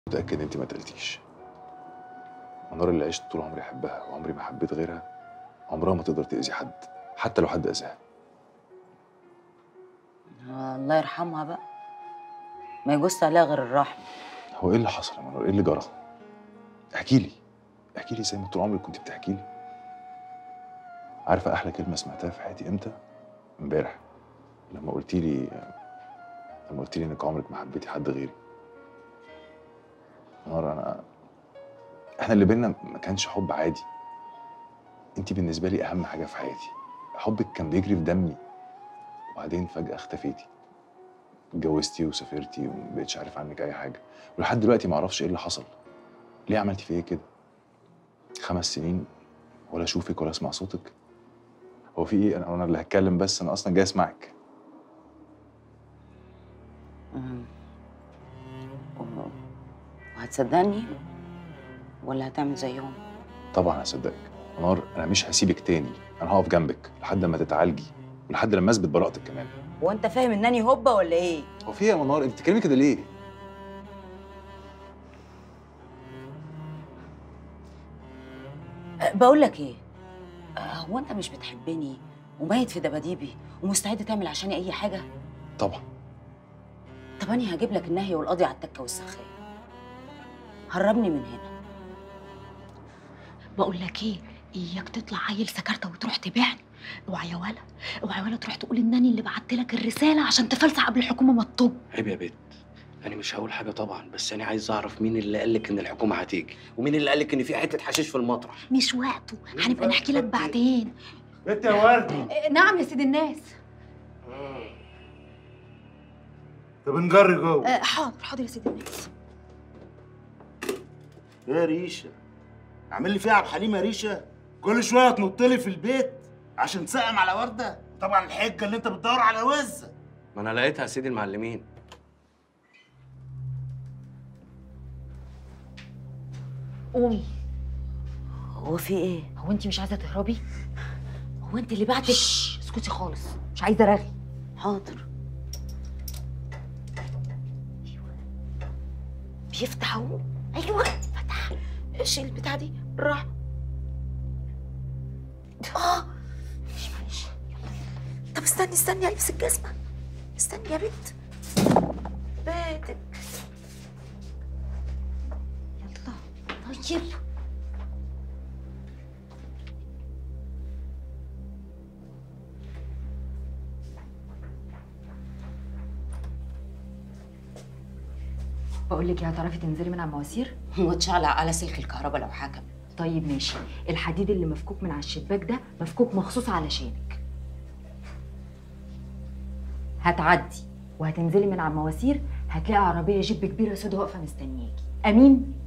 متأكد إن أنت ما تقلتيش منار اللي عشت طول عمري أحبها وعمري ما حبيت غيرها عمرها ما تقدر تأذي حد حتى لو حد أذاها آه الله يرحمها بقى ما يجوز عليها غير الرحمة هو إيه اللي حصل يا منار؟ إيه اللي جرى؟ احكي لي احكي لي زي ما طول عمرك كنت بتحكي لي عارفة أحلى كلمة سمعتها في حياتي إمتى؟ امبارح لما قلتي لي لما قلتي لي إنك عمرك ما حبيتي حد غيري منار أنا إحنا اللي بينا ما كانش حب عادي أنت بالنسبة لي أهم حاجة في حياتي حبك كان بيجري في دمي وبعدين فجأة اختفيتي اتجوزتي وسافرتي ومبقتش عارف عنك أي حاجة ولحد دلوقتي معرفش إيه اللي حصل ليه عملتي فيا كده؟ خمس سنين ولا اشوفك ولا اسمع صوتك؟ هو في ايه؟ انا انا اللي هتكلم بس انا اصلا جاي اسمعك. مم. و- وهتصدقني ولا هتعمل زيهم طبعا هصدقك. منار انا مش هسيبك تاني، انا هقف جنبك لحد ما تتعالجي ولحد لما اثبت براءتك كمان. هو انت فاهم انني هوبا ولا ايه هو في ايه يا منار؟ انت بتتكلمي كده ليه؟ أه، بقول لك ايه أه، هو انت مش بتحبني وميت في دباديبي ومستعد تعمل عشاني اي حاجه طبعا طب انا هجيب لك النهي والقاضي على التكه والسخاء هربني من هنا بقول لك ايه اياك تطلع عيل سكرته وتروح تبيعني اوعى يا ولا اوعى يا ولا تروح تقول انني اللي بعت لك الرساله عشان تفلسع قبل الحكومه ما تطب عيب يا بت انا مش هقول حاجه طبعا بس انا عايز اعرف مين اللي قال لك ان الحكومه هتيجي ومين اللي قال لك ان في حته حشيش في المطرح مش وقته هنبقى نحكي لك بعدين انت يا وردي نعم يا سيد الناس طب نجري جوه آه، حاضر حاضر يا سيد الناس ايه يا ريشه اعمل لي فيها عبد الحليم يا ريشه كل شويه تنط لي في البيت عشان تسقم على ورده طبعا الحجه اللي انت بتدور على وزه ما انا لقيتها يا سيدي المعلمين قومي هو في ايه هو انت مش عايزه تهربي هو انت اللي بعتك اسكتي خالص مش عايزه رغي حاضر بيفتح اهو ايوه فتح شيل البتاع دي راح اه مش معلش طب استني استني البس الجزمه استني يا بنت بيتك يلا طيب بقول لك إيه، هتعرفي تنزلي من على المواسير هو اتشعلق على سلك الكهرباء لو حكم طيب ماشي الحديد اللي مفكوك من على الشباك ده مفكوك مخصوص علشانك هتعدي وهتنزلي من على المواسير هتلاقي عربيه جيب كبيره سودا واقفه مستنياكي امين